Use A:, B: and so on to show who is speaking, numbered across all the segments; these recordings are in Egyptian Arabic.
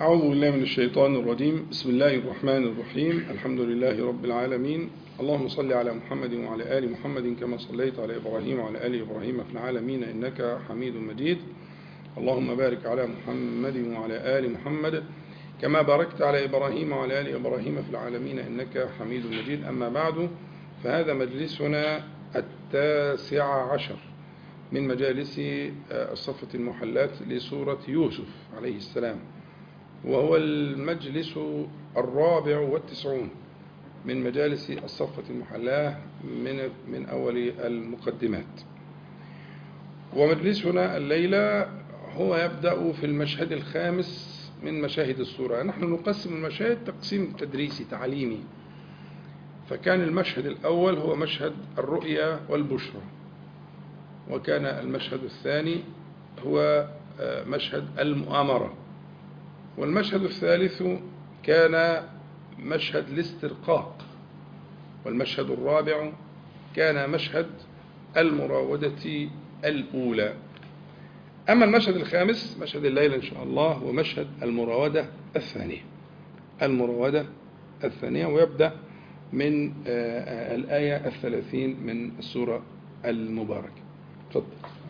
A: أعوذ بالله من الشيطان الرجيم بسم الله الرحمن الرحيم الحمد لله رب العالمين اللهم صل على محمد وعلى آل محمد كما صليت على إبراهيم وعلى آل إبراهيم في العالمين إنك حميد مجيد اللهم بارك على محمد وعلى آل محمد كما باركت على إبراهيم وعلى آل إبراهيم في العالمين إنك حميد مجيد أما بعد فهذا مجلسنا التاسع عشر من مجالس الصفة المحلات لسورة يوسف عليه السلام وهو المجلس الرابع والتسعون من مجالس الصفة المحلاة من من أول المقدمات ومجلسنا الليلة هو يبدأ في المشهد الخامس من مشاهد السورة نحن نقسم المشاهد تقسيم تدريسي تعليمي فكان المشهد الأول هو مشهد الرؤيا والبشرى وكان المشهد الثاني هو مشهد المؤامرة والمشهد الثالث كان مشهد الاسترقاق والمشهد الرابع كان مشهد المراودة الأولى أما المشهد الخامس مشهد الليلة إن شاء الله هو مشهد المراودة الثانية المراودة الثانية ويبدأ من الآية الثلاثين من السورة المباركة تفضل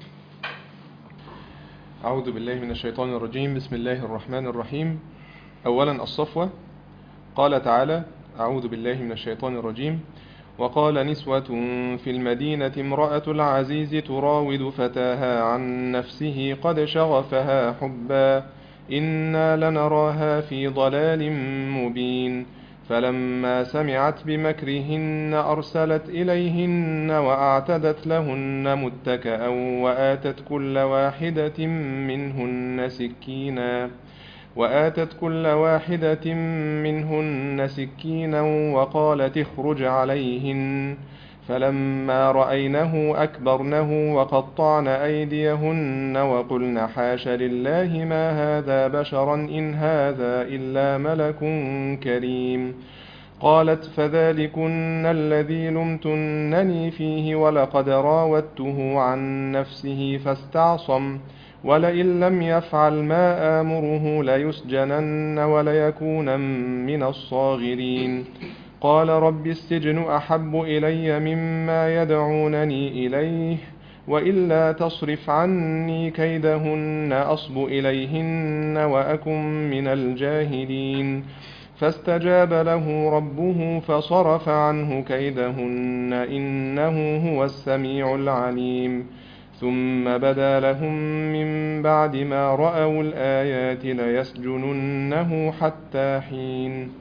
B: أعوذ بالله من الشيطان الرجيم بسم الله الرحمن الرحيم أولا الصفوة قال تعالى أعوذ بالله من الشيطان الرجيم وقال نسوة في المدينة امرأة العزيز تراود فتاها عن نفسه قد شغفها حبا إنا لنراها في ضلال مبين فلما سمعت بمكرهن أرسلت إليهن وأعتدت لهن متكأ وآتت كل واحدة منهن سكينا وآتت كل واحدة منهن سكينا وقالت اخرج عليهن فلما رأينه أكبرنه وقطعن أيديهن وقلن حاش لله ما هذا بشرا إن هذا إلا ملك كريم قالت فذلكن الذي لمتنني فيه ولقد راودته عن نفسه فاستعصم ولئن لم يفعل ما آمره ليسجنن وليكون من الصاغرين قال رب السجن أحب إلي مما يدعونني إليه وإلا تصرف عني كيدهن أصب إليهن وأكن من الجاهلين فاستجاب له ربه فصرف عنه كيدهن إنه هو السميع العليم ثم بدا لهم من بعد ما رأوا الآيات ليسجننه حتى حين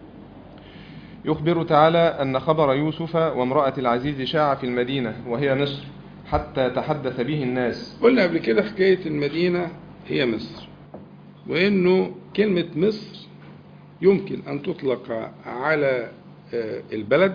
B: يخبر تعالى أن خبر يوسف وامرأة العزيز شاع في المدينة وهي مصر حتى تحدث به الناس
A: قلنا قبل كده حكاية المدينة هي مصر وإنه كلمة مصر يمكن أن تطلق على البلد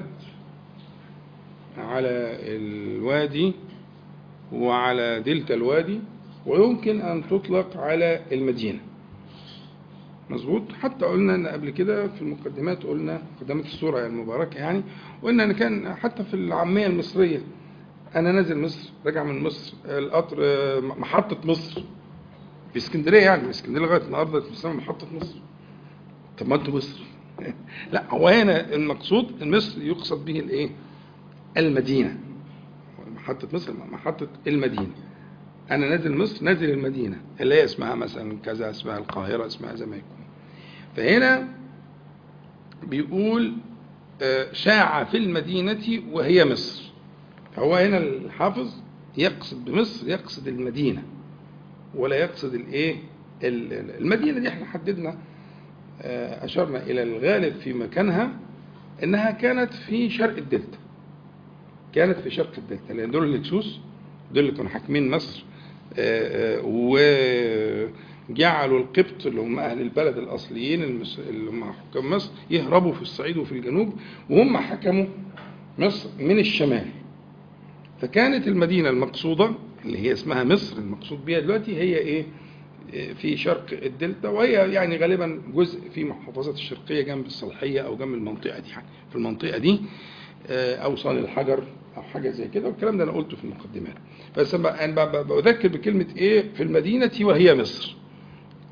A: على الوادي وعلى دلتا الوادي ويمكن أن تطلق على المدينة مظبوط حتى قلنا ان قبل كده في المقدمات قلنا مقدمات السوره المباركه يعني قلنا ان كان حتى في العاميه المصريه انا نازل مصر راجع من مصر القطر محطه مصر في اسكندريه يعني اسكندريه لغايه النهارده بتسمى محطه مصر طب ما انتوا مصر لا هو هنا المقصود مصر يقصد به الايه المدينه محطه مصر محطه المدينه انا نازل مصر نازل المدينه اللي هي اسمها مثلا كذا اسمها القاهره اسمها زي ما يكون فهنا بيقول شاع في المدينة وهي مصر فهو هنا الحافظ يقصد بمصر يقصد المدينة ولا يقصد الايه المدينة دي احنا حددنا أشرنا إلى الغالب في مكانها إنها كانت في شرق الدلتا كانت في شرق الدلتا لأن دول الهكسوس دول اللي كانوا حاكمين مصر و جعلوا القبط اللي هم أهل البلد الأصليين اللي هم حكام مصر يهربوا في الصعيد وفي الجنوب وهم حكموا مصر من الشمال فكانت المدينة المقصودة اللي هي اسمها مصر المقصود بها دلوقتي هي إيه في شرق الدلتا وهي يعني غالبا جزء في محافظة الشرقية جنب الصالحية أو جنب المنطقة دي يعني في المنطقة دي أوصال الحجر أو حاجة زي كده والكلام ده أنا قلته في المقدمات بس أنا بذكر بكلمة إيه في المدينة وهي مصر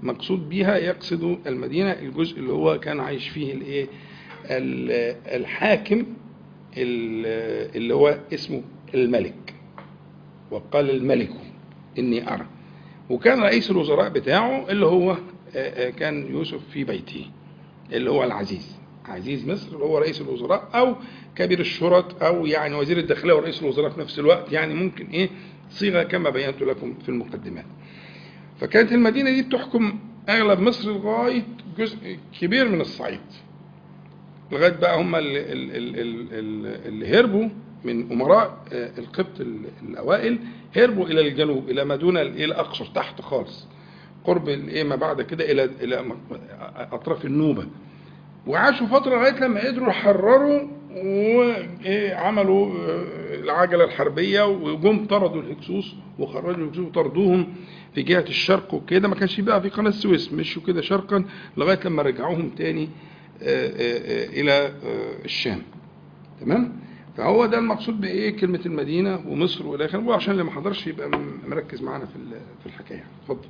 A: مقصود بيها يقصد المدينة الجزء اللي هو كان عايش فيه الايه ال- الحاكم ال- اللي هو اسمه الملك وقال الملك إني أرى وكان رئيس الوزراء بتاعه اللي هو آه، آه، كان يوسف في بيته اللي هو العزيز عزيز مصر اللي هو رئيس الوزراء أو كبير الشرط أو يعني وزير الداخلية ورئيس الوزراء في نفس الوقت يعني ممكن إيه صيغة كما بينت لكم في المقدمات فكانت المدينة دي بتحكم أغلب مصر لغاية جزء كبير من الصعيد لغايه بقى هم اللي, اللي, اللي هربوا من امراء آه، القبط ال- الاوائل هربوا الى الجنوب الى ما دون ال- الى اقصر تحت خالص قرب الايه ما بعد كده الى الى م- اطراف النوبه وعاشوا فتره لغايه لما قدروا يحرروا وعملوا العجله الحربيه وجم طردوا الهكسوس وخرجوا الهكسوس وطردوهم في جهه الشرق وكده ما كانش بقى في قناه السويس مشوا كده شرقا لغايه لما رجعوهم تاني آه، آه، آه، الى آه، الشام تمام فهو ده المقصود بايه كلمه المدينه ومصر والى اخره وعشان اللي ما حضرش يبقى م- مركز معانا في ال- في الحكايه اتفضل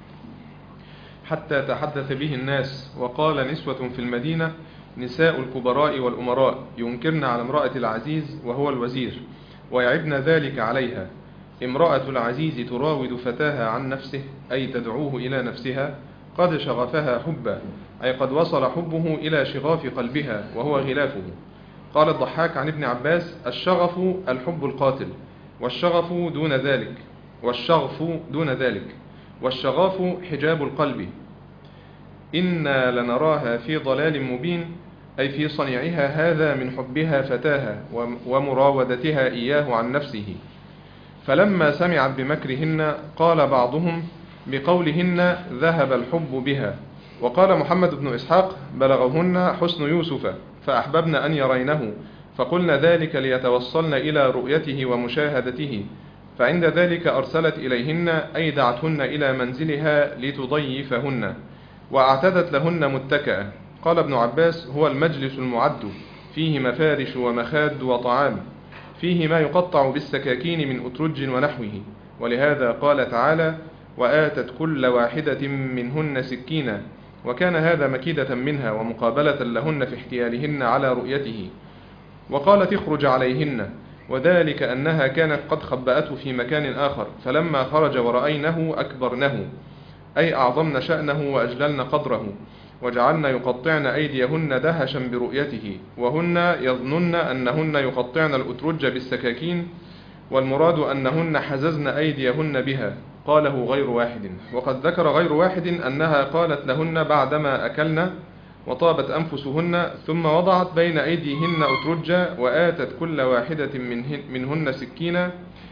B: حتى تحدث به الناس وقال نسوة في المدينة نساء الكبراء والأمراء ينكرن على امرأة العزيز وهو الوزير ويعبن ذلك عليها امرأة العزيز تراود فتاها عن نفسه أي تدعوه إلى نفسها قد شغفها حبا أي قد وصل حبه إلى شغاف قلبها وهو غلافه قال الضحاك عن ابن عباس الشغف الحب القاتل والشغف دون ذلك والشغف دون ذلك والشغاف حجاب القلب إنا لنراها في ضلال مبين أي في صنيعها هذا من حبها فتاها وم- ومراودتها إياه عن نفسه فلما سمعت بمكرهن قال بعضهم بقولهن ذهب الحب بها وقال محمد بن إسحاق بلغهن حسن يوسف فأحببن أن يرينه فقلن ذلك ليتوصلن إلى رؤيته ومشاهدته فعند ذلك أرسلت إليهن أي دعتهن إلى منزلها لتضيفهن وأعتدت لهن متكأة قال ابن عباس هو المجلس المعد فيه مفارش ومخاد وطعام فيه ما يقطع بالسكاكين من أترج ونحوه ولهذا قال تعالى وآتت كل واحدة منهن سكينا وكان هذا مكيدة منها ومقابلة لهن في احتيالهن على رؤيته وقالت اخرج عليهن وذلك أنها كانت قد خبأته في مكان آخر فلما خرج ورأينه أكبرنه أي أعظمن شأنه وأجللن قدره وجعلن يقطعن أيديهن دهشا برؤيته وهن يظنن أنهن يقطعن الأترج بالسكاكين والمراد أنهن حززن أيديهن بها قاله غير واحد وقد ذكر غير واحد أنها قالت لهن بعدما أكلن وطابت أنفسهن ثم وضعت بين أيديهن أترجا وآتت كل واحدة منهن, منهن سكينا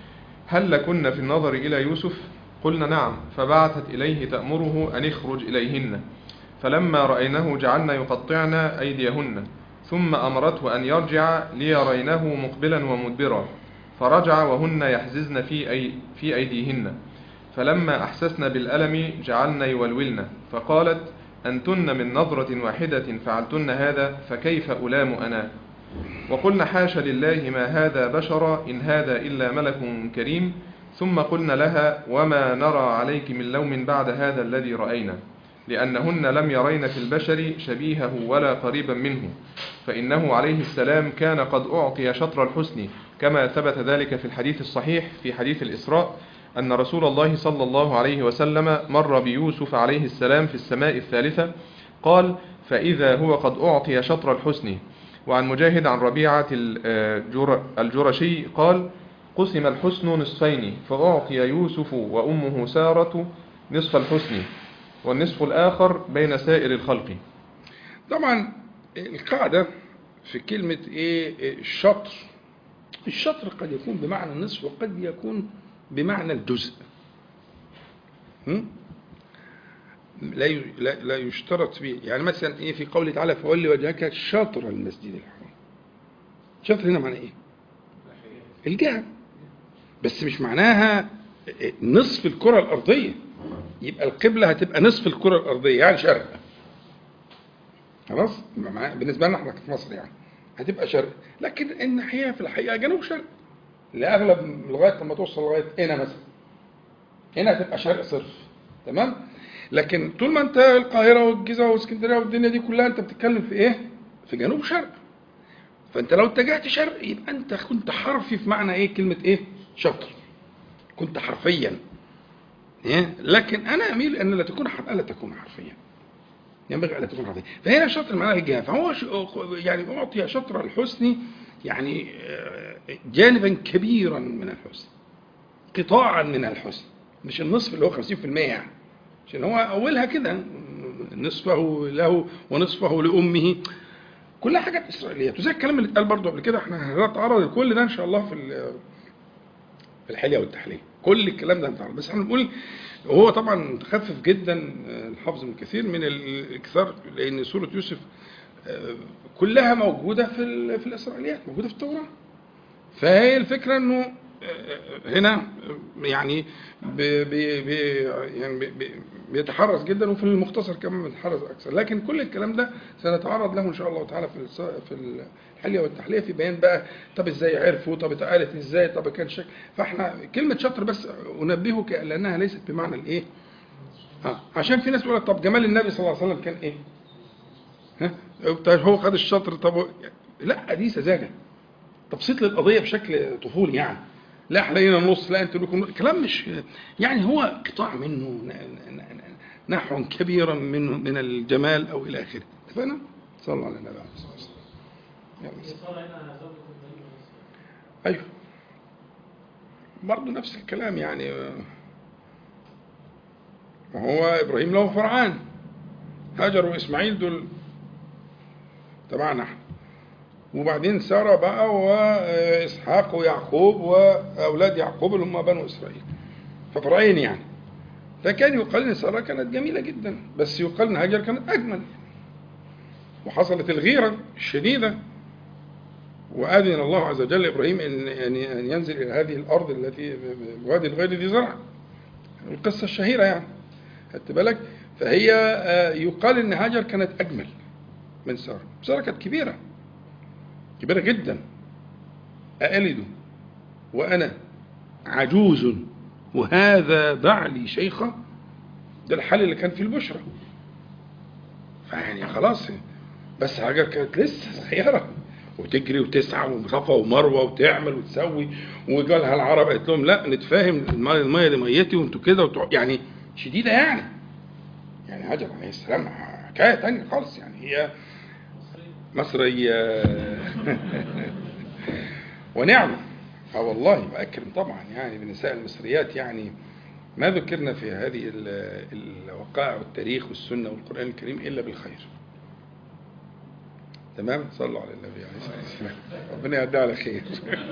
B: هل لكن في النظر إلى يوسف قلنا نعم فبعثت إليه تأمره أن اخرج إليهن فلما رأينه جعلن يقطعن أيديهن ثم أمرته أن يرجع ليرينه مقبلا ومدبرا فرجع وهن يحززن في, أي في أيديهن فلما أحسسن بالألم جعلن يولولن فقالت أنتن من نظرة واحدة فعلتن هذا فكيف ألام أنا وقلن حاش لله ما هذا بشرا إن هذا إلا ملك كريم ثم قلن لها وما نرى عليك من لوم بعد هذا الذي رأينا لأنهن لم يرين في البشر شبيهه ولا قريبا منه فإنه عليه السلام كان قد أعطي شطر الحسن كما ثبت ذلك في الحديث الصحيح في حديث الإسراء أن رسول الله صلى الله عليه وسلم مر بيوسف عليه السلام في السماء الثالثة قال فإذا هو قد أعطي شطر الحسن وعن مجاهد عن ربيعة الجر- الجرشي قال قسم الحسن نصفين فأعطي يوسف وأمه سارة نصف الحسن والنصف الآخر بين سائر الخلق
A: طبعا القاعدة في كلمة ايه إيه الشطر الشطر قد يكون بمعنى النصف وقد يكون بمعنى الجزء م? لا ي- لا لا يشترط فيه يعني مثلا ايه في قوله تعالى فولي وجهك شطر المسجد الحرام شطر هنا معناه ايه الجهة بس مش معناها نصف الكرة الأرضية يبقى القبلة هتبقى نصف الكرة الأرضية يعني شرق خلاص يبقى معايا- بالنسبة لنا احنا في مصر يعني هتبقى شرق لكن الناحية في الحقيقة جنوب شرق لأغلب لغاية لما توصل لغاية هنا مثلا هنا هتبقى شرق صرف تمام لكن طول ما انت القاهره والجيزه واسكندريه والدنيا دي كلها انت بتتكلم في ايه في جنوب شرق فانت لو اتجهت شرق يبقى انت كنت حرفي في معنى ايه كلمه ايه شطر كنت حرفيا إيه؟ لكن انا اميل ان لا تكون حرف الا تكون حرفيا ينبغي الا تكون حرفيا فهنا شطر معناه الجهه فهو ش- يعني اعطي شطر الحسن يعني آه، جانبا كبيرا من الحسن قطاعا من الحسن مش النصف اللي هو 50% يعني عشان هو اولها كده نصفه له ونصفه لامه كلها حاجات اسرائيليات وزي الكلام اللي اتقال برضه قبل كده احنا هنتعرض لكل ده ان شاء الله في ال- في الحليه والتحليه كل الكلام ده هنتعرض بس احنا بنقول وهو طبعا متخفف جدا آه، الحافظ من كثير من الاكثار لان سوره يوسف آه، كلها موجوده في ال- في الاسرائيليات موجوده في التوراه فهي الفكره انه آه، هنا يعني بي بي بي يعني بي بي بيتحرز جدا وفي المختصر كمان بيتحرز اكثر لكن كل الكلام ده سنتعرض له ان شاء الله تعالى في الس- في الحليه والتحليه في بيان بقى طب ازاي عرفوا طب اتقالت ازاي طب كان شكل فاحنا كلمه شطر بس انبهك لانها ليست بمعنى الايه اه عشان في ناس تقول لك طب جمال النبي صلى الله عليه وسلم كان ايه ها طيب هو خد الشطر طب هو- لا دي سذاجه تبسيط للقضيه بشكل طفولي يعني لا احنا لينا النص لا انتوا لكم كلام مش يعني هو قطاع منه ن- ن- ن- نحو كبيرا من من الجمال او الى اخره اتفقنا؟ صلى الله على النبي عليه الصلاه والسلام يلا.
C: صار هنا زوجة ابراهيم
A: ايوه برضه نفس الكلام يعني وهو ابراهيم له فرعان هاجر واسماعيل دول تبعنا احنا وبعدين سارة بقى واسحاق ويعقوب واولاد يعقوب اللي هم بنو اسرائيل ففرعين يعني فكان يقال ان سارة كانت جميلة جدا بس يقال ان هاجر كانت اجمل وحصلت الغيرة الشديدة وأذن الله عز وجل لإبراهيم أن أن أن ينزل إلى هذه الأرض التي بوادي غير ذي زرع القصة الشهيرة يعني خدت بالك فهي آه، يقال أن هاجر كانت أجمل من سارة سارة كانت كبيرة كبيرة جدا أألد وأنا عجوز وهذا بعلي شيخة ده الحال اللي كان في البشرى فيعني خلاص بس هاجر كانت لسه صغيرة وتجري وتسعى وصفا ومروه وتعمل وتسوي وجالها العرب قالت لهم لا نتفاهم الميه الميه دي ميتي وانتوا كده وتع... يعني شديده يعني يعني هاجر عليه السلام حكايه تانية خالص يعني هي مصريه ونعمه اه والله واكرم طبعا يعني بالنساء المصريات يعني ما ذكرنا في هذه ال- الوقائع والتاريخ والسنه والقران الكريم الا بالخير تمام صلوا على النبي عليه الصلاه والسلام ربنا يهديه على خير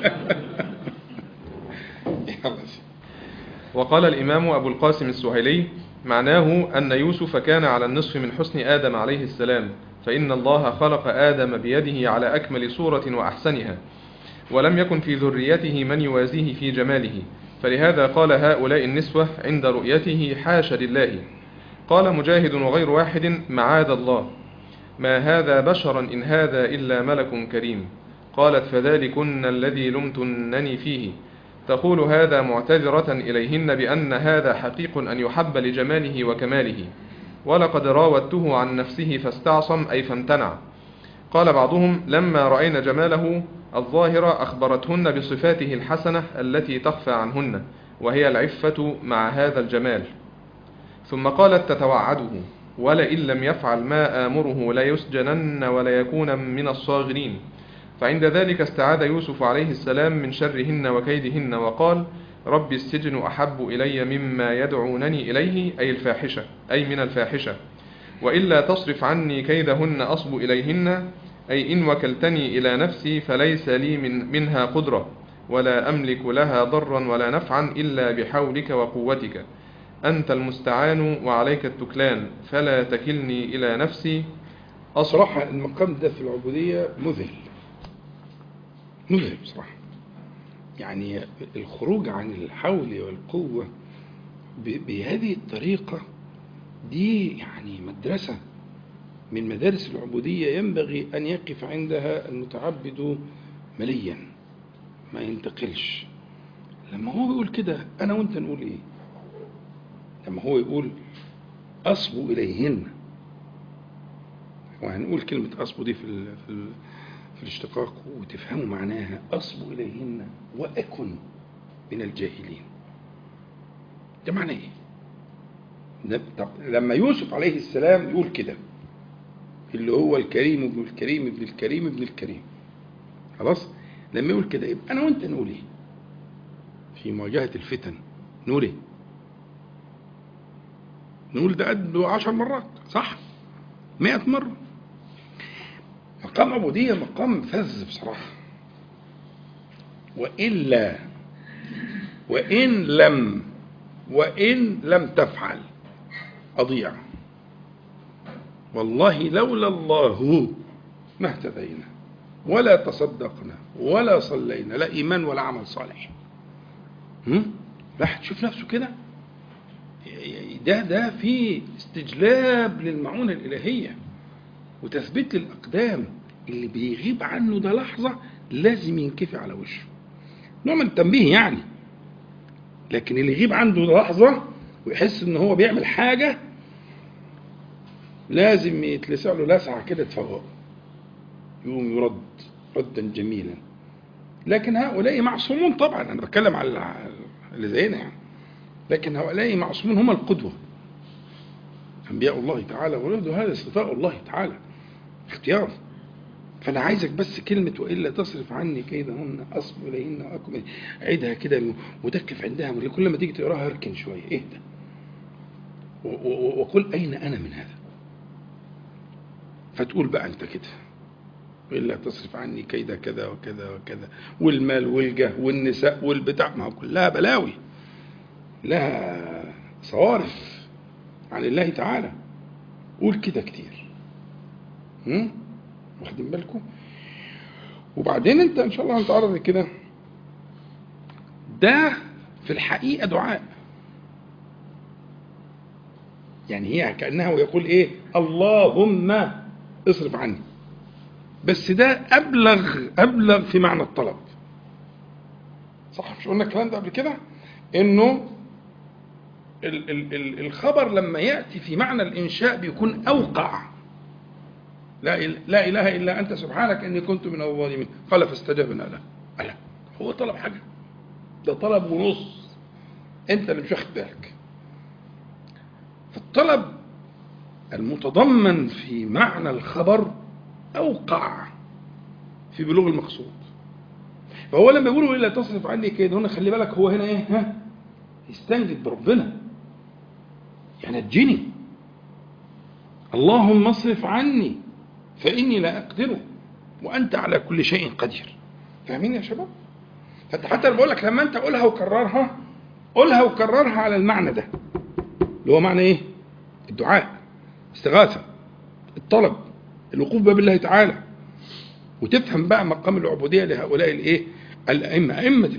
A: يلا سيدي.
B: وقال الإمام أبو القاسم السهيلي معناه أن يوسف كان على النصف من حسن آدم عليه السلام فإن الله خلق آدم بيده على أكمل صورة وأحسنها ولم يكن في ذريته من يوازيه في جماله فلهذا قال هؤلاء النسوة عند رؤيته حاش لله قال مجاهد وغير واحد معاذ الله ما هذا بشرا إن هذا إلا ملك كريم قالت فذلكن الذي لمتنني فيه تقول هذا معتذرة إليهن بأن هذا حقيق أن يحب لجماله وكماله ولقد راودته عن نفسه فاستعصم أي فامتنع قال بعضهم لما رأينا جماله الظاهر أخبرتهن بصفاته الحسنة التي تخفى عنهن وهي العفة مع هذا الجمال ثم قالت تتوعده ولئن لم يفعل ما آمره ليسجنن وليكون من الصاغرين فعند ذلك استعاذ يوسف عليه السلام من شرهن وكيدهن وقال رب السجن أحب إلي مما يدعونني إليه أي الفاحشة أي من الفاحشة وإلا تصرف عني كيدهن أصب إليهن أي إن وكلتني إلى نفسي فليس لي من منها قدرة ولا أملك لها ضرا ولا نفعا إلا بحولك وقوتك أنت المستعان وعليك التكلان فلا تكلني إلى نفسي
A: صراحة المقام ده في العبودية مذهل مذهل بصراحة يعني الخروج عن الحول والقوة ب- بهذه الطريقة دي يعني مدرسة من مدارس العبودية ينبغي أن يقف عندها المتعبد مليا ما ينتقلش لما هو بيقول كده أنا وأنت نقول إيه لما هو يقول أصبوا إليهن وهنقول كلمة أصبوا دي في ال في, ال في الاشتقاق وتفهموا معناها أصبوا إليهن وأكن من الجاهلين ده معناه إيه؟ ده طب لما يوسف عليه السلام يقول كده اللي هو الكريم ابن الكريم ابن الكريم ابن الكريم خلاص لما يقول كده يبقى انا وانت نقول ايه في مواجهه الفتن نقول ايه نقول ده قده عشر مرات صح مئة مرة مقام عبودية مقام فذ بصراحة وإلا وإن لم وإن لم تفعل أضيع والله لولا الله ما اهتدينا ولا تصدقنا ولا صلينا لا إيمان ولا عمل صالح هم؟ راح تشوف نفسه كده ده ده في استجلاب للمعونة الإلهية وتثبيت للأقدام اللي بيغيب عنه ده لحظة لازم ينكفي على وشه نوع من التنبيه يعني لكن اللي يغيب عنده ده لحظة ويحس ان هو بيعمل حاجة لازم يتلسع له لسعة كده تفوق يقوم يرد ردا جميلا لكن هؤلاء معصومون طبعا انا بتكلم على اللي زينا يعني لكن هؤلاء معصومون هم القدوة أنبياء الله تعالى ورده هذا استفاء الله تعالى اختيار فأنا عايزك بس كلمة وإلا تصرف عني كيدهن أصب إليهن وأكم عيدها كده متكف عندها كل ما تيجي تقراها اركن شوية اهدى وقل أين أنا من هذا فتقول بقى أنت كده وإلا تصرف عني كيد كذا وكذا وكذا والمال والجاه والنساء والبتاع ما كلها بلاوي لها صوارف عن الله تعالى قول كده كتير هم؟ واخدين بالكم وبعدين انت ان شاء الله هنتعرض كده ده في الحقيقه دعاء يعني هي كانها ويقول ايه اللهم اصرف عني بس ده ابلغ ابلغ في معنى الطلب صح مش قلنا الكلام ده قبل كده انه ال ال ال الخبر لما ياتي في معنى الانشاء بيكون اوقع لا, لا اله الا انت سبحانك اني كنت من الظالمين قال فاستجبنا له ألا هو طلب حاجه ده طلب ونص انت اللي مش واخد بالك فالطلب المتضمن في معنى الخبر اوقع في بلوغ المقصود فهو لما يقولوا الا تصرف عني كده هنا خلي بالك هو هنا ايه ها يستنجد بربنا يعني نجني اللهم اصرف عني فاني لا اقدر وانت على كل شيء قدير فاهمين يا شباب فانت حتى بقول لك لما انت قولها وكررها قولها وكررها على المعنى ده اللي هو معنى ايه الدعاء استغاثه الطلب الوقوف باب الله تعالى وتفهم بقى مقام العبوديه لهؤلاء الايه الائمه ائمه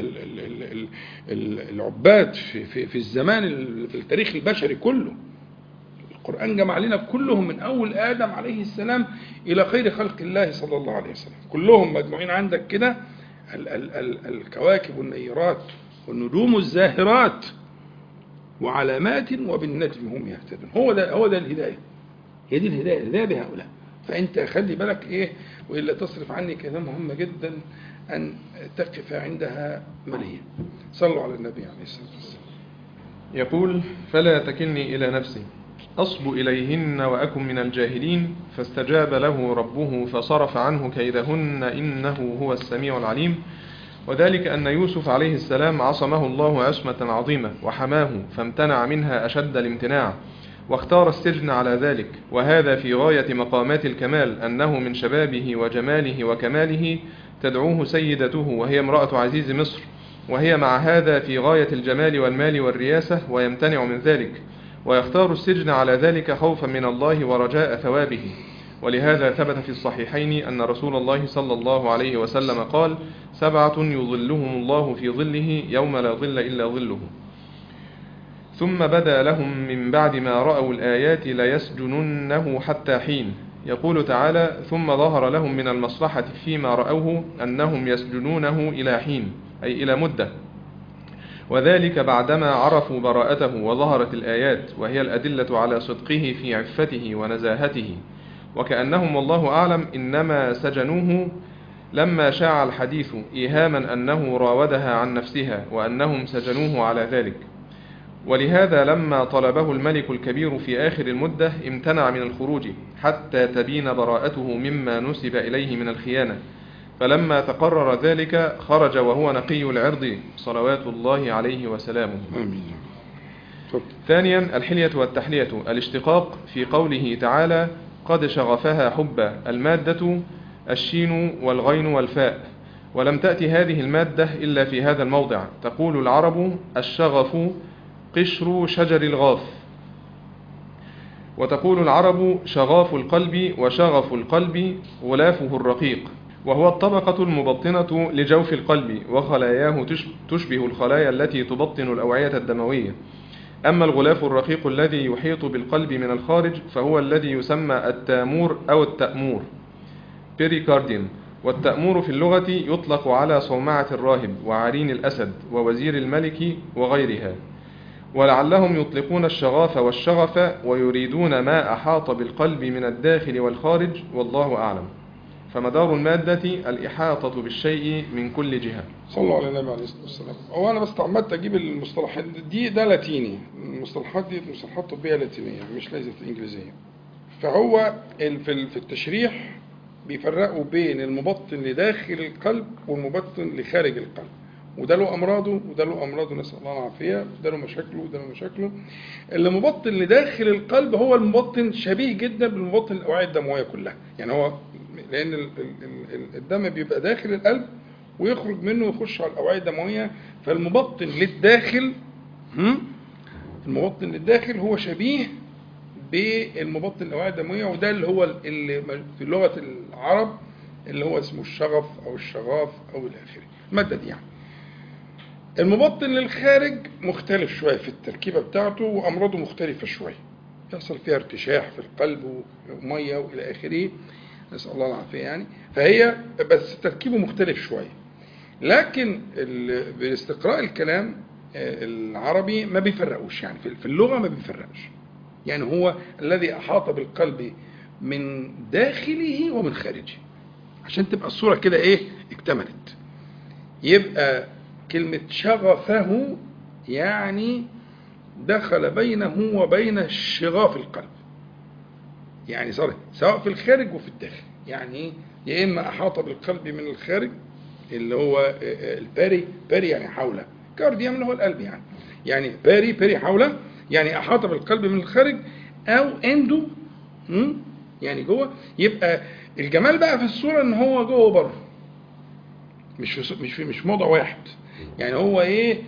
A: العباد في, في, في الزمان في التاريخ البشري كله القران جمع لنا كلهم من اول ادم عليه السلام الى خير خلق الله صلى الله عليه وسلم كلهم مجموعين عندك كده ال ال ال الكواكب والنيرات والنجوم الزاهرات وعلامات وبالنجم هم يهتدون هو ده هو ده الهدايه هي دي الهدايه الهدايه بهؤلاء فانت خلي بالك ايه والا تصرف عني كلام مهم جدا ان تقف عندها مليا صلوا على النبي عليه الصلاه والسلام
B: يقول فلا تكلني إلى نفسي أصب إليهن وأكن من الجاهلين فاستجاب له ربه فصرف عنه كيدهن إنه هو السميع العليم وذلك أن يوسف عليه السلام عصمه الله عصمة عظيمة وحماه فامتنع منها أشد الامتناع واختار السجن على ذلك وهذا في غاية مقامات الكمال أنه من شبابه وجماله وكماله تدعوه سيدته وهي امرأة عزيز مصر وهي مع هذا في غاية الجمال والمال والرياسة ويمتنع من ذلك ويختار السجن على ذلك خوفا من الله ورجاء ثوابه ولهذا ثبت في الصحيحين أن رسول الله صلى الله عليه وسلم قال سبعة يظلهم الله في ظله يوم لا ظل إلا ظله ثم بدا لهم من بعد ما رأوا الآيات ليسجننه حتى حين يقول تعالى ثم ظهر لهم من المصلحة فيما رأوه أنهم يسجنونه إلى حين أي إلى مدة وذلك بعدما عرفوا براءته وظهرت الآيات وهي الأدلة على صدقه في عفته ونزاهته وكأنهم والله أعلم إنما سجنوه لما شاع الحديث إيهاما أنه راودها عن نفسها وأنهم سجنوه على ذلك ولهذا لما طلبه الملك الكبير في آخر المدة امتنع من الخروج حتى تبين براءته مما نسب إليه من الخيانة فلما تقرر ذلك خرج وهو نقي العرض صلوات الله عليه وسلامه
A: آمين اتفضل.
B: ثانيا الحلية والتحلية الاشتقاق في قوله تعالى قد شغفها حبا المادة الشين والغين والفاء ولم تأتي هذه المادة إلا في هذا الموضع تقول العرب الشغف قشر شجر الغاف وتقول العرب شغاف القلب وشغف القلب غلافه الرقيق وهو الطبقة المبطنة لجوف القلب وخلاياه تش- تشبه الخلايا التي تبطن الأوعية الدموية أما الغلاف الرقيق الذي يحيط بالقلب من الخارج فهو الذي يسمى التامور أو التأمور بيريكارديوم والتأمور في اللغة يطلق على صومعة الراهب وعرين الأسد ووزير الملك وغيرها ولعلهم يطلقون الشغاف والشغف ويريدون ما أحاط بالقلب من الداخل والخارج والله أعلم فمدار المادة الإحاطة بالشيء من كل جهة
A: صلوا على النبي عليه الصلاه والسلام هو انا بس عمدت اجيب المصطلحات دي ده لاتيني المصطلحات دي مصطلحات طبيه لاتينيه مش ليست انجليزيه فهو ال- في ال- في التشريح بيفرقوا بين المبطن لداخل القلب والمبطن لخارج القلب وده له امراضه وده له امراضه نسال الله العافيه وده له مشاكله وده له مشاكله اللي مبطن لداخل القلب هو المبطن شبيه جدا بالمبطن الاوعيه الدمويه كلها يعني هو لان ال- ال- ال- الدم بيبقى داخل القلب ويخرج منه ويخش على الاوعيه الدمويه فالمبطن للداخل هم؟ المبطن للداخل هو شبيه بالمبطن الاوعيه الدمويه وده اللي هو اللي في لغه العرب اللي هو اسمه الشغف او الشغاف او الى اخره الماده دي يعني المبطن للخارج مختلف شويه في التركيبه بتاعته وامراضه مختلفه شويه يحصل فيها ارتشاح في القلب وميه والى اخره نسال الله العافيه يعني فهي بس تركيبه مختلف شويه لكن ال- باستقراء الكلام آه، العربي ما بيفرقوش يعني في في اللغه ما بيفرقش يعني هو الذي احاط بالقلب من داخله ومن خارجه عشان تبقى الصوره كده ايه اكتملت يبقى كلمه شغفه يعني دخل بينه وبين شغاف القلب يعني صار سواء في الخارج وفي الداخل يعني ايه يا اما احاط بالقلب من الخارج اللي هو آه، آه، الباري باري يعني حوله كارديوم اللي هو القلب يعني يعني باري باري حوله يعني احاط بالقلب من الخارج او اندو هم؟ يعني جوه يبقى الجمال بقى في الصوره ان هو جوه وبره مش في مش في مش موضع واحد يعني هو ايه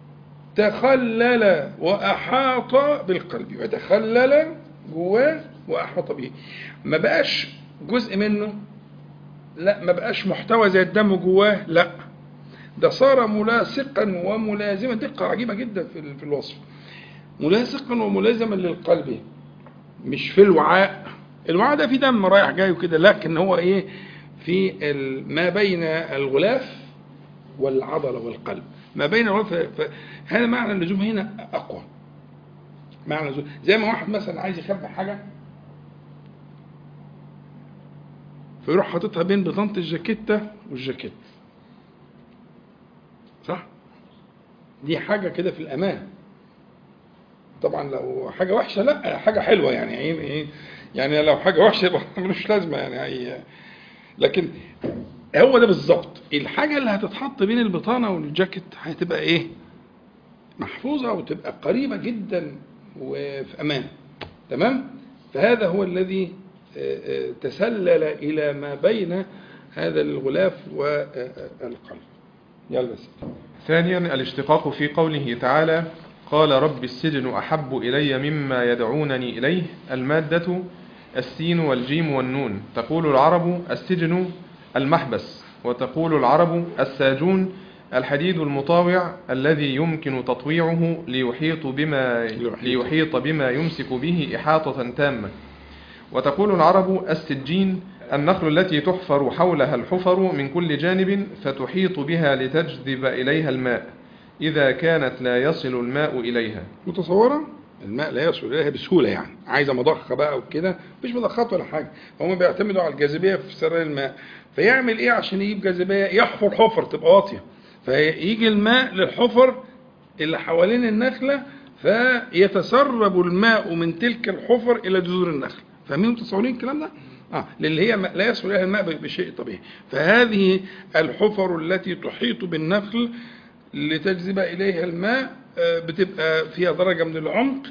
A: تخلل واحاط بالقلب يبقى تخلل جواه واحاط به ما بقاش جزء منه لا ما بقاش محتوى زي الدم جواه لا ده صار ملاصقا وملازما دقة عجيبة جدا في ال- في الوصف ملاصقا وملازما للقلب مش في الوعاء الوعاء ده فيه دم رايح جاي وكده لكن هو ايه في ال- ما بين الغلاف والعضلة والقلب ما بين الغلاف ف- فهذا معنى اللزوم هنا أقوى معنى اللزوم زي ما واحد مثلا عايز يخبي حاجة فيروح حاططها بين بطانة الجاكيتة والجاكيت صح؟ دي حاجة كده في الأمان طبعا لو حاجة وحشة لا حاجة حلوة يعني ايه ايه يعني لو حاجة وحشة يبقى ملوش لازمة يعني هي لكن هو ده بالظبط الحاجة اللي هتتحط بين البطانة والجاكيت هتبقى ايه؟ محفوظة وتبقى قريبة جدا وفي أمان تمام؟ فهذا هو الذي آه، آه، تسلل إلى ما بين هذا الغلاف والقلب يلا سيدي
B: ثانيا الاشتقاق في قوله تعالى قال رب السجن أحب إلي مما يدعونني إليه المادة السين والجيم والنون تقول العرب السجن المحبس وتقول العرب الساجون الحديد المطاوع الذي يمكن تطويعه ليحيط بما ليحيط بما يمسك به إحاطة تامة وتقول العرب السجين النخل التي تحفر حولها الحفر من كل جانب فتحيط بها لتجذب إليها الماء إذا كانت لا يصل الماء إليها
A: متصورة الماء لا يصل إليها بسهولة يعني عايزة مضخة بقى وكده مفيش مضخات ولا حاجة هم بيعتمدوا على الجاذبية في سرير الماء فيعمل إيه عشان يجيب جاذبية يحفر حفر تبقى واطية فيجي الماء للحفر اللي حوالين النخلة فيتسرب الماء من تلك الحفر إلى جذور النخل فاهمين متصورين الكلام ده؟ اه اللي هي لا يصل اليها الماء بشيء طبيعي فهذه الحفر التي تحيط بالنخل لتجذب اليها الماء بتبقى فيها درجه من العمق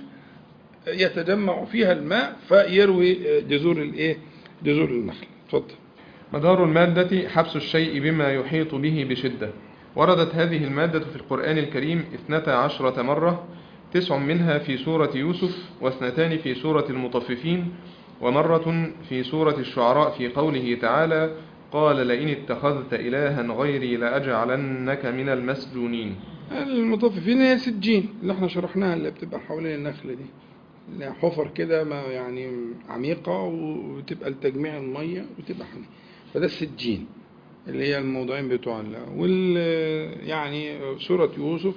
A: يتجمع فيها الماء فيروي جذور الايه جذور النخل اتفضل
B: مدار المادة حبس الشيء بما يحيط به بشدة وردت هذه المادة في القرآن الكريم اثنتا عشرة مرة تسع منها في سورة يوسف واثنتان في سورة المطففين ومرة في سورة الشعراء في قوله تعالى قال لئن اتخذت إلها غيري لأجعلنك من المسجونين
A: المطففين هي سجين اللي احنا شرحناها اللي بتبقى حوالين النخلة دي اللي حفر كده ما يعني عميقة وتبقى لتجميع المية وتبقى حمية فده السجين اللي هي الموضوعين بتوع وال يعني سورة يوسف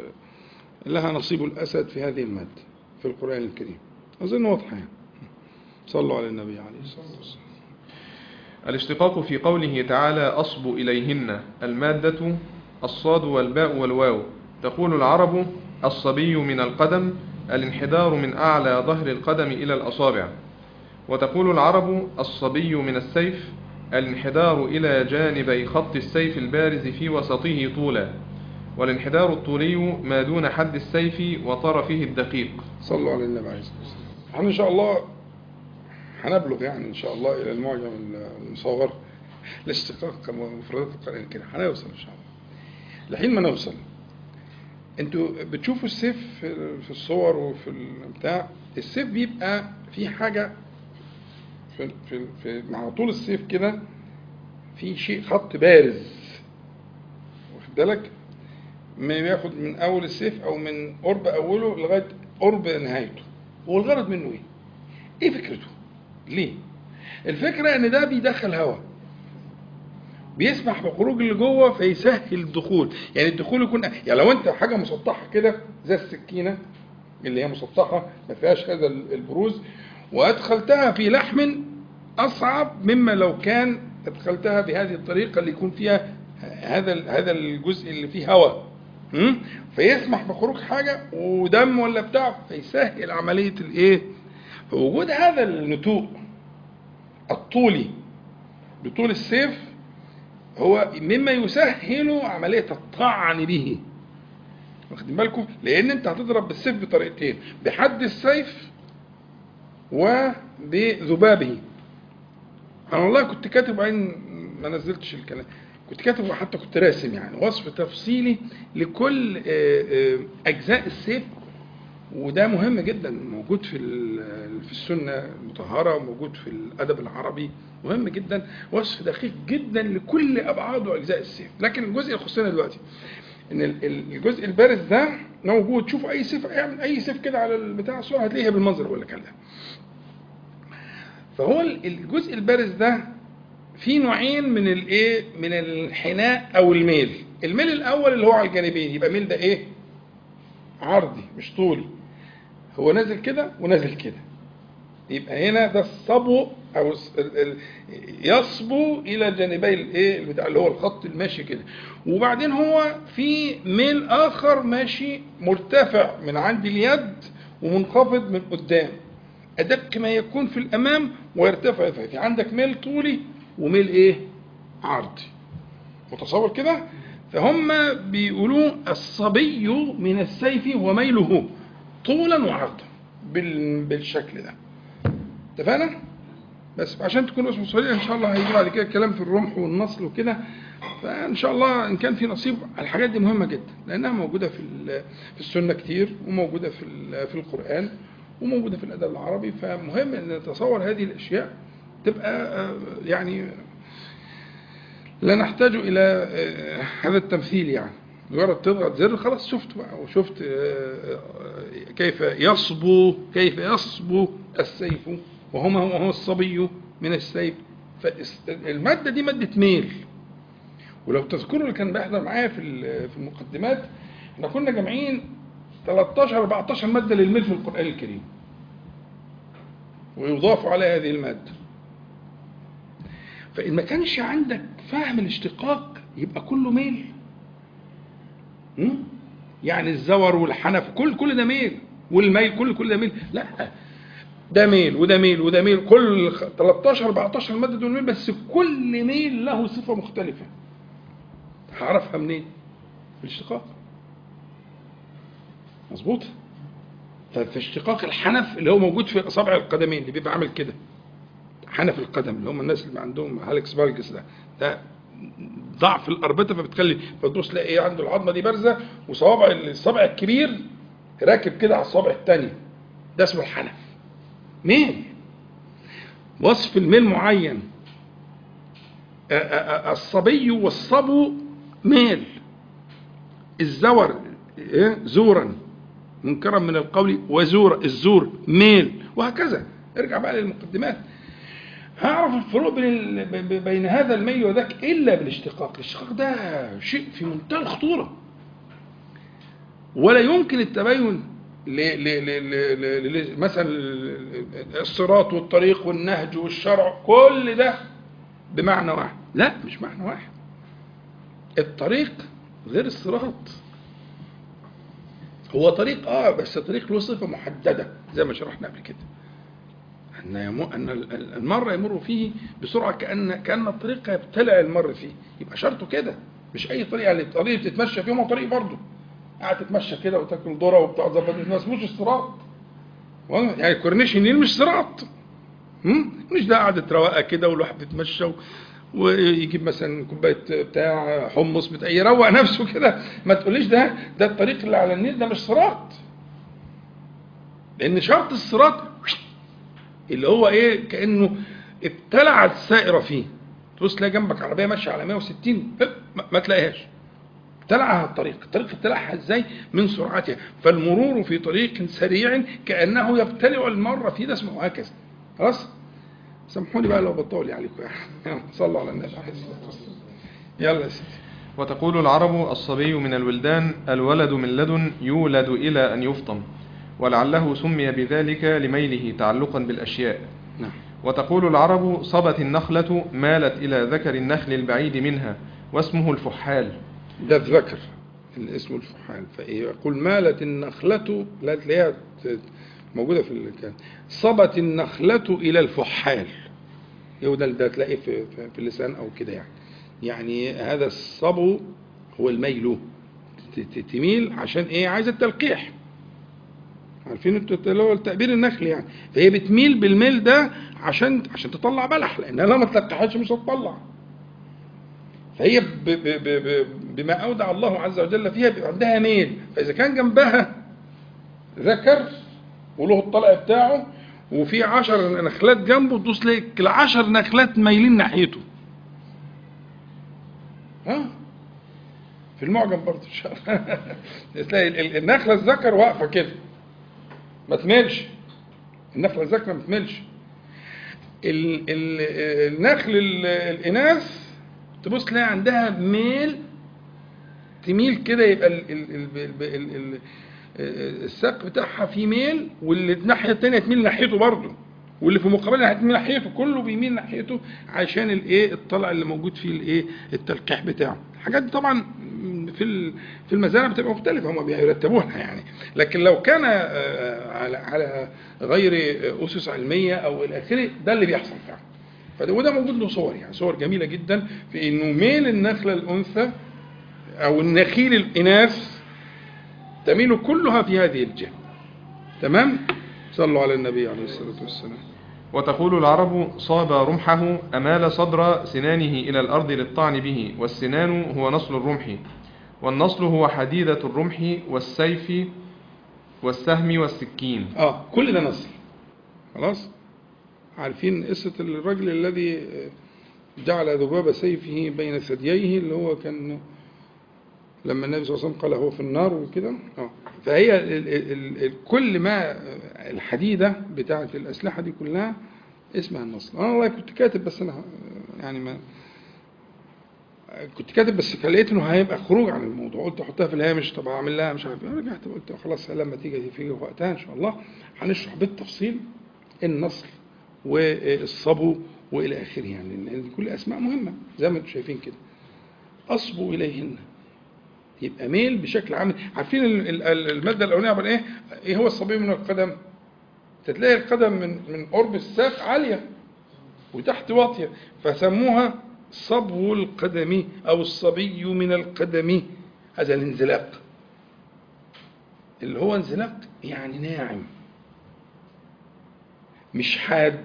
A: لها نصيب الأسد في هذه المادة في القرآن الكريم أظن واضحة يعني صلوا على النبي عليه الصلاة والسلام
B: الاشتقاق في قوله تعالى أصب إليهن المادة الصاد والباء والواو تقول العرب الصبي من القدم الانحدار من أعلى ظهر القدم إلى الأصابع وتقول العرب الصبي من السيف الانحدار إلى جانبي خط السيف البارز في وسطه طولا والانحدار الطولي ما دون حد السيف وطرفه الدقيق
A: صلوا على النبي عليه الصلاة والسلام احنا إن شاء الله هنبلغ يعني إن شاء الله إلى المعجم المصغر الاشتقاق مفردات القرآن كده هنوصل إن شاء الله لحين ما نوصل انتوا بتشوفوا السيف في الصور وفي البتاع السيف بيبقى في حاجة في, في, في مع طول السيف كده في شيء خط بارز واخد بالك ما ياخد من اول السيف او من قرب اوله لغايه قرب نهايته والغرض منه ايه؟ ايه فكرته؟ ليه؟ الفكره ان ده بيدخل هواء بيسمح بخروج اللي جوه فيسهل الدخول يعني الدخول يكون يعني لو انت حاجه مسطحه كده زي السكينه اللي هي مسطحه ما فيهاش هذا البروز وادخلتها في لحم اصعب مما لو كان ادخلتها بهذه الطريقه اللي يكون فيها هذا هذا الجزء اللي فيه هواء فيسمح بخروج حاجه ودم ولا بتاع فيسهل عمليه الايه فوجود هذا النتوء الطولي بطول السيف هو مما يسهل عمليه الطعن به واخدين بالكم لان انت هتضرب بالسيف بطريقتين بحد السيف وبذبابه انا والله كنت كاتب وبعدين ما نزلتش الكلام كنت كاتب وحتى كنت راسم يعني وصف تفصيلي لكل اجزاء السيف وده مهم جدا موجود في في السنه المطهره وموجود في الادب العربي مهم جدا وصف دقيق جدا لكل ابعاد واجزاء السيف لكن الجزء اللي يخصنا دلوقتي ان الجزء البارز ده موجود شوفوا اي سيف اعمل اي سيف كده على البتاع الصوره هتلاقيها بالمنظر اللي بقول لك ده فهو الجزء البارز ده في نوعين من الايه من الحناء او الميل الميل الاول اللي هو على الجانبين يبقى ميل ده ايه عرضي مش طولي هو نازل كده ونازل كده يبقى هنا ده الصبو او يصبو الى جانبي الايه البتاع اللي هو الخط الماشي كده وبعدين هو في ميل اخر ماشي مرتفع من عند اليد ومنخفض من قدام ادق ما يكون في الامام ويرتفع في عندك ميل طولي وميل ايه عرضي متصور كده فهم بيقولوا الصبي من السيف وميله طولا وعرضا بالشكل ده اتفقنا بس عشان تكونوا اسمه صحيح ان شاء الله هيجي بعد كده الكلام في الرمح والنصل وكده فان شاء الله ان كان في نصيب الحاجات دي مهمه جدا لانها موجوده في في السنه كتير وموجوده في في القران وموجوده في الادب العربي فمهم ان نتصور هذه الاشياء تبقى يعني لا نحتاج الى هذا التمثيل يعني مجرد تضغط زر خلاص شفت بقى وشفت كيف يصبو كيف يصبو السيف وهما هو الصبي من السيف فالمادة دي مادة ميل ولو تذكروا اللي كان بيحضر معايا في في المقدمات احنا كنا جامعين 13 14 ماده للميل في القران الكريم ويضاف على هذه الماده فان ما كانش عندك فهم الاشتقاق يبقى كله ميل م? يعني الزور والحنف كل كل ده ميل والميل كل كل ده ميل لا ده ميل وده ميل وده ميل كل 13 14 ماده دول ميل بس كل ميل له صفه مختلفه هعرفها منين؟ الاشتقاق مظبوط ففي اشتقاق الحنف اللي هو موجود في اصابع القدمين اللي بيبقى عامل كده حنف القدم اللي هم الناس اللي عندهم هالكس فالجس ده ده ضعف الاربطه فبتخلي فتبص تلاقي ايه عنده العظمه دي بارزه وصوابع الصابع الكبير راكب كده على الصابع الثاني ده اسمه الحنف ميل وصف الميل معين الصبي والصبو ميل الزور إيه؟ زورا منكرا من القول وزورا الزور ميل وهكذا ارجع بقى للمقدمات هعرف الفروق بين بين هذا الميل وذاك الا بالاشتقاق الاشتقاق ده شيء في منتهى الخطوره ولا يمكن التبين ل ل ل ل مثلا الصراط والطريق والنهج والشرع كل ده بمعنى واحد لا مش معنى واحد الطريق غير الصراط هو طريق اه بس طريق له صفه محدده زي ما شرحنا قبل كده ان يمو ان المر يمر فيه بسرعه كان كان الطريق يبتلع المر فيه يبقى شرطه كده مش اي طريق يعني الطريق بتتمشى فيه هو طريق برضه قاعد تتمشى كده وتاكل ذره وبتاع تظبط الناس مش الصراط يعني كورنيش النيل مش صراط مش ده قعدة رواقه كده والواحد بيتمشى و... ويجيب مثلا كوبايه بتاع حمص بتاع يروق نفسه كده ما تقوليش ده ده الطريق اللي على النيل ده مش صراط لان شرط الصراط اللي هو ايه كانه ابتلع السائره فيه تبص تلاقي جنبك عربيه ماشيه على 160 ما تلاقيهاش ابتلعها الطريق الطريق ابتلعها ازاي من سرعتها فالمرور في طريق سريع كانه يبتلع المره فيه ده اسمه هكذا خلاص سامحوني بقى لو بطولي عليكم يعني صلوا على النبي عليه الصلاه والسلام يلا يا سيدي
B: وتقول العرب الصبي من الولدان الولد من لدن يولد إلى أن يفطم ولعله سمي بذلك لميله تعلقا بالأشياء
A: نعم
B: وتقول العرب صبت النخلة مالت إلى ذكر النخل البعيد منها واسمه الفحال
A: ده الذكر اللي اسمه الفحال فيقول مالت النخلة لا تلاقيها موجودة في الكلام صبت النخلة إلى الفحال هو ده ده تلاقيه في, في اللسان أو كده يعني يعني هذا الصبو هو الميل تميل عشان ايه عايز التلقيح عارفين انتوا اللي هو التعبير النخل يعني فهي بتميل بالميل ده عشان عشان تطلع بلح لانها لو ما تلقحتش مش هتطلع فهي ب ب ب ب بما اودع الله عز وجل فيها بيبقى عندها ميل فاذا كان جنبها ذكر وله الطلع بتاعه وفي عشر نخلات جنبه تدوس لك العشر نخلات مايلين ناحيته ها في المعجم برضه ان شاء الله تلاقي النخله الذكر واقفه كده ما تملش النخله الذكر ما تملش ال- ال- النخل ال- الاناث تبص تلاقي عندها ميل تميل كده يبقى ال- ال- ال- ال- ال- ال- الساق بتاعها فيه ميل واللي الناحيه الثانيه تميل ناحيته برضه واللي في مقابلها هتميل ناحيته كله بيميل ناحيته عشان الايه الطلع اللي موجود فيه الايه التلقيح بتاعه الحاجات دي طبعا في ال- في المزارع بتبقى مختلفه هم بيرتبوها يعني لكن لو كان آه، على على غير اسس علميه او الى اخره ده اللي بيحصل فعلا فده وده موجود له صور يعني صور جميله جدا في انه ميل النخله الانثى او النخيل الاناث تميل كلها في هذه الجهه تمام صلوا على النبي عليه الصلاه والسلام
B: وتقول العرب صاب رمحه أمال صدر سنانه إلى الأرض للطعن به والسنان هو نصل الرمح والنصل هو حديدة الرمح والسيف والسهم والسكين
A: اه كل ده نصل خلاص عارفين قصة الرجل الذي جعل ذباب سيفه بين ثدييه اللي هو كان لما النبي صلى الله عليه وسلم قال هو في النار وكده اه فهي ال ال ال كل ما الحديدة بتاعة الأسلحة دي كلها اسمها النصل أنا والله كنت كاتب بس أنا يعني ما كنت كاتب بس كان لقيت انه هيبقى خروج عن الموضوع قلت احطها في الهامش طب اعمل لها مش عارف ايه رجعت قلت خلاص لما تيجي في وقتها ان شاء الله هنشرح بالتفصيل النصل والصبو والى اخره يعني لان دي كل اسماء مهمه زي ما انتم شايفين كده اصبو اليهن يبقى ميل بشكل عام عارفين ال- ال- ال- الماده الاولانيه عباره ايه ايه هو الصبي من القدم تلاقي القدم من من قرب الساق عاليه وتحت واطيه فسموها صبو القدم او الصبي من القدم هذا الانزلاق اللي هو انزلاق يعني ناعم مش حاد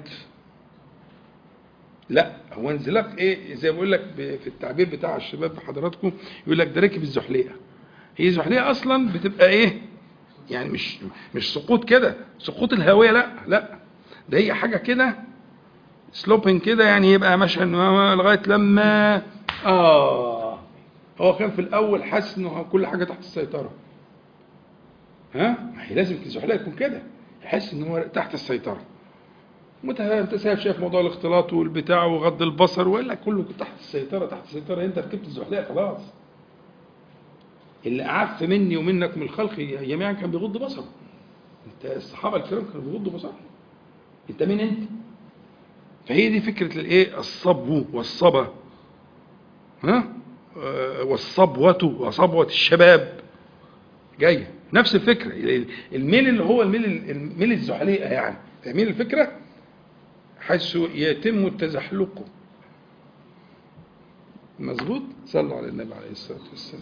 A: لا هو انزلاق ايه زي ما بقول لك ب- في التعبير بتاع الشباب في حضراتكم يقول لك ده راكب الزحليقه هي الزحليقه اصلا بتبقى ايه يعني مش مش سقوط كده سقوط الهويه لا لا ده هي حاجه كده سلوبين كده يعني يبقى ماشي لغايه لما اه هو كان في الاول حاسس انه كل حاجه تحت السيطره ها ما هي لازم الزحليقه يكون كده يحس ان هو تحت السيطره متفاهم انت شايف شايف موضوع الاختلاط والبتاع وغض البصر ولا كله تحت السيطره تحت السيطره انت ركبت الزحليقه خلاص اللي اعف مني ومنك من الخلق جميعا كان بيغض بصره انت الصحابه الكرام كانوا بيغضوا بصرهم انت مين انت فهي دي فكره الايه الصبو والصبا ها آه، والصبوة وصبوة الشباب جاية نفس الفكرة الميل اللي هو الميل الميل الزحليقة يعني فاهمين الفكرة حيث يتم التزحلق مظبوط صلوا على النبي عليه الصلاة والسلام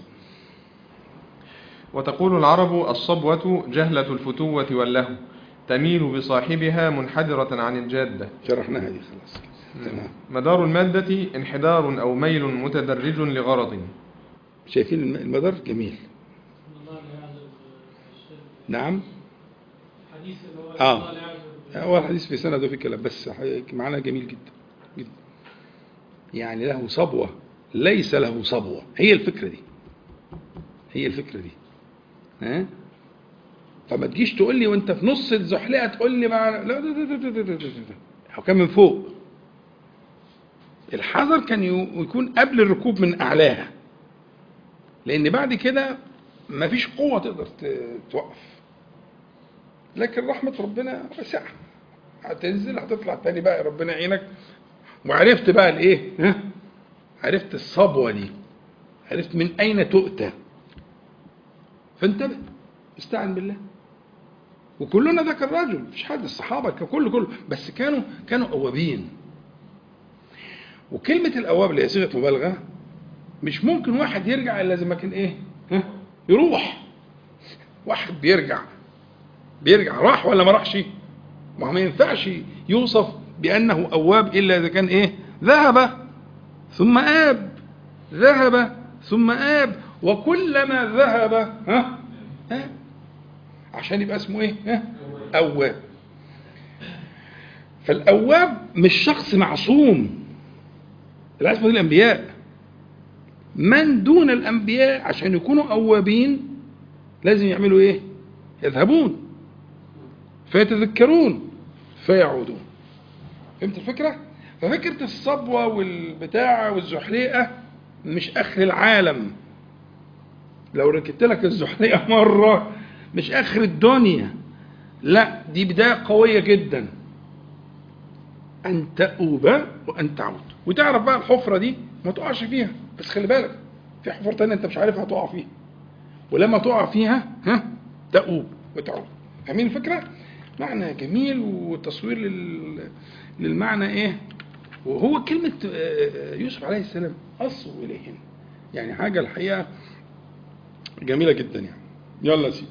B: وتقول العرب الصبوة جهلة الفتوة واللهو تميل بصاحبها منحدرة عن الجادة
A: شرحناها دي خلاص تمام
B: مدار المادة انحدار أو ميل متدرج لغرض
A: شايفين الم- المدار جميل
C: الله لا يعذب الشرك
A: نعم
C: حديث اللي هو
A: آه.
C: الله لا يعذب
A: هو الحديث في سنده في كلام بس حقيقي معناه جميل جدا جدا يعني له صبوة ليس له صبوة هي الفكرة دي هي الفكرة دي ها فما تجيش تقول لي وانت في نص الزحلقة تقول لي مع لا لا لا لا لا لا لا لا. هو كان من فوق الحذر كان يو- يكون قبل الركوب من أعلاها لأن بعد كده مفيش قوة تقدر ت- توقف لكن رحمة ربنا واسعة هتنزل هتطلع تاني بقى ربنا يعينك وعرفت بقى الايه ها عرفت الصبوة دي عرفت من أين تؤتى فانتبه استعن بالله وكلنا ذاك الرجل مفيش حد الصحابة كان كله كله بس كانوا كانوا أوابين وكلمة الأواب اللي هي صيغة مبالغة مش ممكن واحد يرجع إلا زي ما كان إيه ها يروح واحد بيرجع بيرجع راح ولا ما راحش ما هو ما ينفعش يوصف بأنه أواب إلا إذا كان إيه ذهب ثم آب ذهب ثم آب وكلما ذهب ها آب عشان يبقى اسمه إيه ها أواب فالأواب مش شخص معصوم العصمة دي الأنبياء من دون الأنبياء عشان يكونوا أوابين لازم يعملوا إيه يذهبون فيتذكرون فيعودون فهمت الفكرة؟ ففكرة الصبوة والبتاع والزحليقة مش آخر العالم لو ركبت لك الزحليقة مرة مش آخر الدنيا لا دي بداية قوية جدا أن تؤوب وأن تعود وتعرف بقى الحفرة دي ما تقعش فيها بس خلي بالك في حفر تانية أنت مش عارفها هتقع فيها ولما تقع فيها ها تؤوب وتعود فاهمين الفكرة؟ معنى جميل وتصوير لل... للمعنى ايه وهو كلمة آه، يوسف عليه السلام أصوا إليهن يعني حاجة الحقيقة جميلة جدا يعني يلا يا سيدي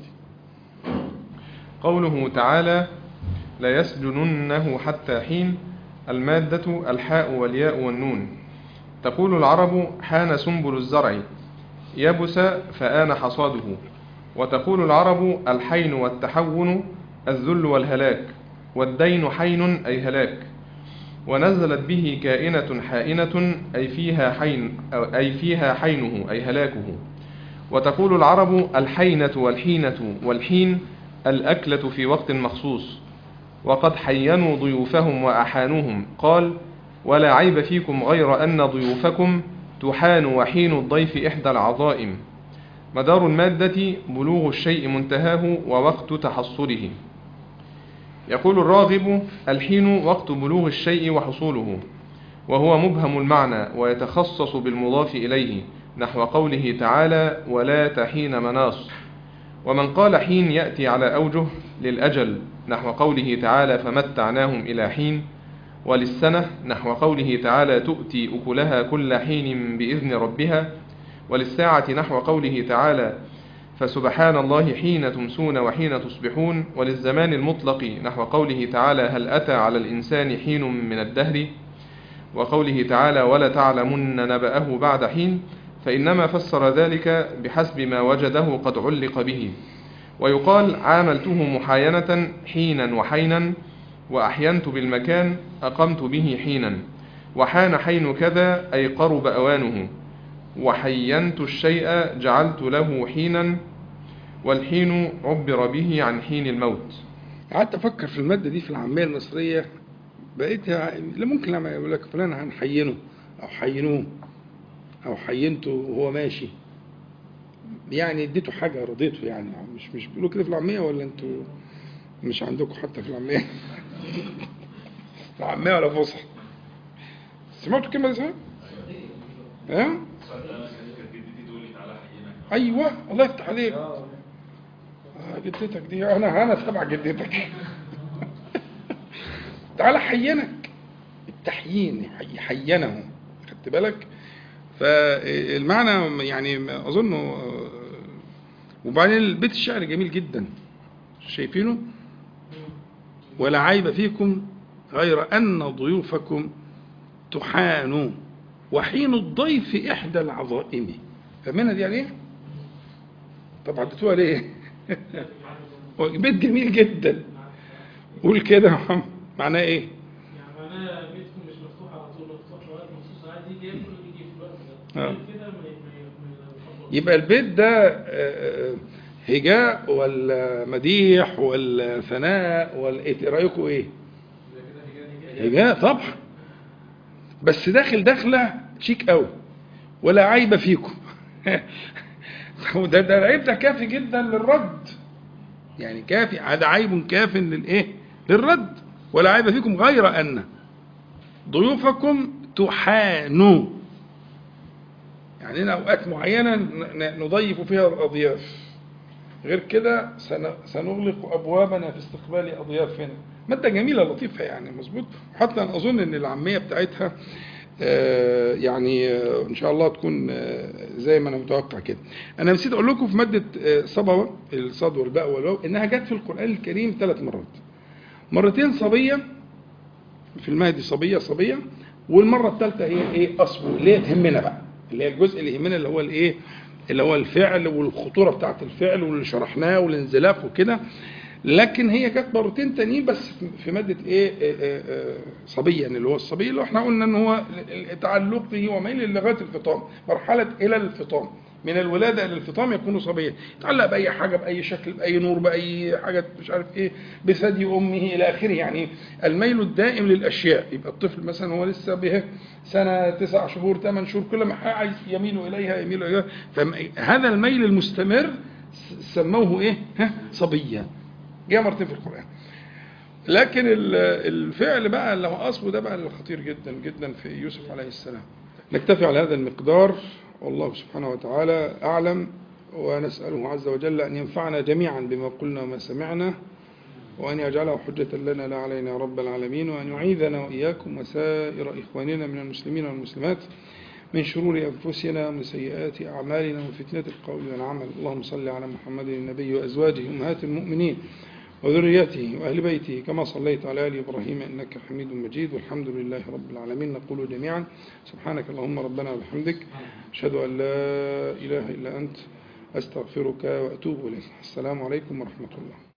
B: قوله تعالى ليسجننه حتى حين المادة الحاء والياء والنون تقول العرب حان سنبل الزرع يبس فآن حصاده وتقول العرب الحين والتحون الذل والهلاك والدين حين أي هلاك ونزلت به كائنة حائنة أي فيها حين أو أي فيها حينه أي هلاكه وتقول العرب الحينة والحينة والحين الأكلة في وقت مخصوص وقد حينوا ضيوفهم وأحانوهم قال ولا عيب فيكم غير أن ضيوفكم تحان وحين الضيف إحدى العظائم مدار المادة بلوغ الشيء منتهاه ووقت تحصله يقول الراغب الحين وقت بلوغ الشيء وحصوله وهو مبهم المعنى ويتخصص بالمضاف إليه نحو قوله تعالى ولا تحين مناص ومن قال حين يأتي على أوجه للأجل نحو قوله تعالى فمتعناهم إلى حين وللسنة نحو قوله تعالى تؤتي أكلها كل حين بإذن ربها وللساعة نحو قوله تعالى فسبحان الله حين تمسون وحين تصبحون وللزمان المطلق نحو قوله تعالى هل أتى على الإنسان حين من الدهر وقوله تعالى ولا تعلمن نبأه بعد حين فإنما فسر ذلك بحسب ما وجده قد علق به ويقال عاملته محاينة حينا وحينا وأحينت بالمكان أقمت به حينا وحان حين كذا أي قرب أوانه وحينت الشيء جعلت له حينا والحين عبر به عن حين الموت
A: قعدت افكر في الماده دي في العاميه المصريه بقيت لا ممكن لما يقول لك فلان هنحينه او حينوه او حينته وهو ماشي يعني اديته حاجه رضيته يعني مش مش بيقولوا كده في العاميه ولا انتوا مش عندكم حتى في العاميه العاميه ولا فصحى سمعتوا الكلمه دي صح؟ ها؟ ايوه الله يفتح عليك آه جدتك دي انا انا تبع جدتك تعالى حينك التحيين حينه خدت بالك فالمعنى يعني اظنه وبعدين البيت الشعر جميل جدا شايفينه ولا عيب فيكم غير ان ضيوفكم تحانوا وحين الضيف احدى العظائم فاهمينها دي يعني ايه؟ طب عدتوها ليه؟ بيت جميل جدا قول كده يا محمد معناه ايه؟
C: يعني معناه بيتكم مش مفتوح على طول مفتوح في وقت مخصوص عايز يجي ياكل يجي في الوقت ده
A: آه.
C: غير كده ما ما- ما
A: يبقى البيت ده آه، هجاء ولا مديح ولا ثناء ولا ايه رايكم ايه؟ هجاء طبعا بس داخل داخله شيك قوي ولا عيب فيكم ده ده العيب ده كافي جدا للرد يعني كافي هذا عيب كاف للايه؟ للرد ولا عيب فيكم غير ان ضيوفكم تحانوا يعني لنا اوقات معينه ن- ن- نضيف فيها الاضياف غير كده سن- سنغلق ابوابنا في استقبال اضيافنا ماده جميله لطيفه يعني مظبوط حتى انا اظن ان العاميه بتاعتها آه، يعني آه، ان شاء الله تكون آه، زي ما انا متوقع كده انا نسيت اقول لكم في ماده آه، صبوه الصاد والباء والواو انها جت في القران الكريم ثلاث مرات مرتين صبيه في المهدي صبيه صبيه والمره الثالثه هي ايه اصبو اللي هي تهمنا بقى اللي هي الجزء اللي يهمنا اللي هو الايه اللي هو الفعل والخطوره بتاعت الفعل واللي شرحناه والانزلاق وكده لكن هي كانت مرتين تانيين بس في ماده ايه آه، آه، آه، صبيا اللي هو الصبي اللي احنا قلنا ان هو تعلقه وميل لغايه الفطام مرحله الى الفطام من الولاده الى الفطام يكون صبيا يتعلق باي حاجه باي شكل باي نور باي حاجه مش عارف ايه بثدي امه الى اخره يعني الميل الدائم للاشياء يبقى الطفل مثلا هو لسه به سنه تسع شهور ثمان شهور كل ما عايز يميل اليها يميل اليها فهذا الميل المستمر س- سموه ايه؟ ها صبيا جاء مرتين في القران لكن ال- الفعل بقى اللي هو اصله ده بقى اللي خطير جدا جدا في يوسف عليه السلام نكتفي على هذا المقدار والله سبحانه وتعالى اعلم ونساله عز وجل ان ينفعنا جميعا بما قلنا وما سمعنا وأن يجعله حجة لنا لا علينا يا رب العالمين وأن يعيذنا وإياكم وسائر إخواننا من المسلمين والمسلمات من شرور أنفسنا ومن سيئات أعمالنا ومن فتنة القول والعمل اللهم صل على محمد النبي وأزواجه أمهات المؤمنين وذريته وأهل بيته كما صليت على آل إبراهيم إنك حميد مجيد والحمد لله رب العالمين نقول جميعا سبحانك اللهم ربنا وبحمدك أشهد أن لا إله إلا أنت أستغفرك وأتوب إليك السلام عليكم ورحمة الله